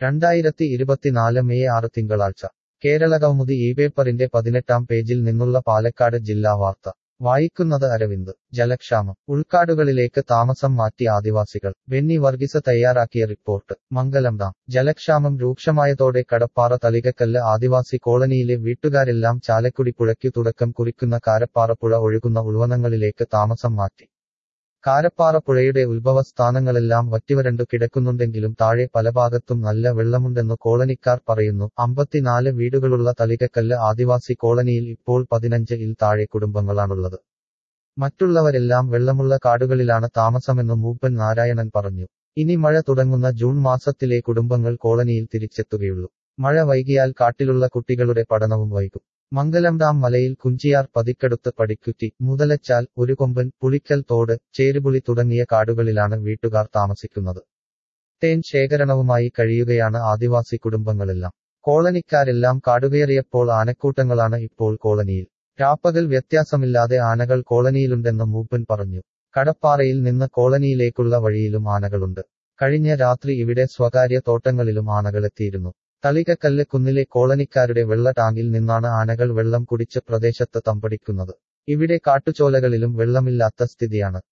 രണ്ടായിരത്തി ഇരുപത്തിനാല് മെയ് ആറ് തിങ്കളാഴ്ച കേരള കൗമുദി ഈ പേപ്പറിന്റെ പതിനെട്ടാം പേജിൽ നിന്നുള്ള പാലക്കാട് ജില്ലാ വാർത്ത വായിക്കുന്നത് അരവിന്ദ് ജലക്ഷാമം ഉൾക്കാടുകളിലേക്ക് താമസം മാറ്റി ആദിവാസികൾ ബെന്നി വർഗീസ് തയ്യാറാക്കിയ റിപ്പോർട്ട് മംഗലം ഡാം ജലക്ഷാമം രൂക്ഷമായതോടെ കടപ്പാറ തളികക്കല്ല് ആദിവാസി കോളനിയിലെ വീട്ടുകാരെല്ലാം ചാലക്കുടി പുഴയ്ക്കു തുടക്കം കുറിക്കുന്ന കാരപ്പാറപ്പുഴ ഒഴുകുന്ന ഉൾവനങ്ങളിലേക്ക് താമസം മാറ്റി കാരപ്പാറ പുഴയുടെ ഉത്ഭവസ്ഥാനങ്ങളെല്ലാം വറ്റിവരണ്ടു കിടക്കുന്നുണ്ടെങ്കിലും താഴെ പല ഭാഗത്തും നല്ല വെള്ളമുണ്ടെന്നു കോളനിക്കാർ പറയുന്നു അമ്പത്തിനാല് വീടുകളുള്ള തളികക്കല്ല് ആദിവാസി കോളനിയിൽ ഇപ്പോൾ പതിനഞ്ച് ഇൽ താഴെ കുടുംബങ്ങളാണുള്ളത് മറ്റുള്ളവരെല്ലാം വെള്ളമുള്ള കാടുകളിലാണ് താമസമെന്നു മൂപ്പൻ നാരായണൻ പറഞ്ഞു ഇനി മഴ തുടങ്ങുന്ന ജൂൺ മാസത്തിലെ കുടുംബങ്ങൾ കോളനിയിൽ തിരിച്ചെത്തുകയുള്ളൂ മഴ വൈകിയാൽ കാട്ടിലുള്ള കുട്ടികളുടെ പഠനവും വൈകും മംഗലം ഡാം മലയിൽ കുഞ്ചിയാർ പതിക്കടുത്ത് പടിക്കുറ്റി മുതലച്ചാൽ ഒരു കൊമ്പൻ പുളിക്കൽ തോട് ചേരുപുളി തുടങ്ങിയ കാടുകളിലാണ് വീട്ടുകാർ താമസിക്കുന്നത് തേൻ ശേഖരണവുമായി കഴിയുകയാണ് ആദിവാസി കുടുംബങ്ങളെല്ലാം കോളനിക്കാരെല്ലാം കാടുകയറിയപ്പോൾ ആനക്കൂട്ടങ്ങളാണ് ഇപ്പോൾ കോളനിയിൽ രാപ്പകൽ വ്യത്യാസമില്ലാതെ ആനകൾ കോളനിയിലുണ്ടെന്ന് മൂപ്പൻ പറഞ്ഞു കടപ്പാറയിൽ നിന്ന് കോളനിയിലേക്കുള്ള വഴിയിലും ആനകളുണ്ട് കഴിഞ്ഞ രാത്രി ഇവിടെ സ്വകാര്യ തോട്ടങ്ങളിലും ആനകളെത്തിയിരുന്നു തളികക്കല്ല് കുന്നിലെ കോളനിക്കാരുടെ വെള്ള ടാങ്കിൽ നിന്നാണ് ആനകൾ വെള്ളം കുടിച്ച് പ്രദേശത്ത് തമ്പടിക്കുന്നത് ഇവിടെ കാട്ടുചോലകളിലും വെള്ളമില്ലാത്ത സ്ഥിതിയാണ്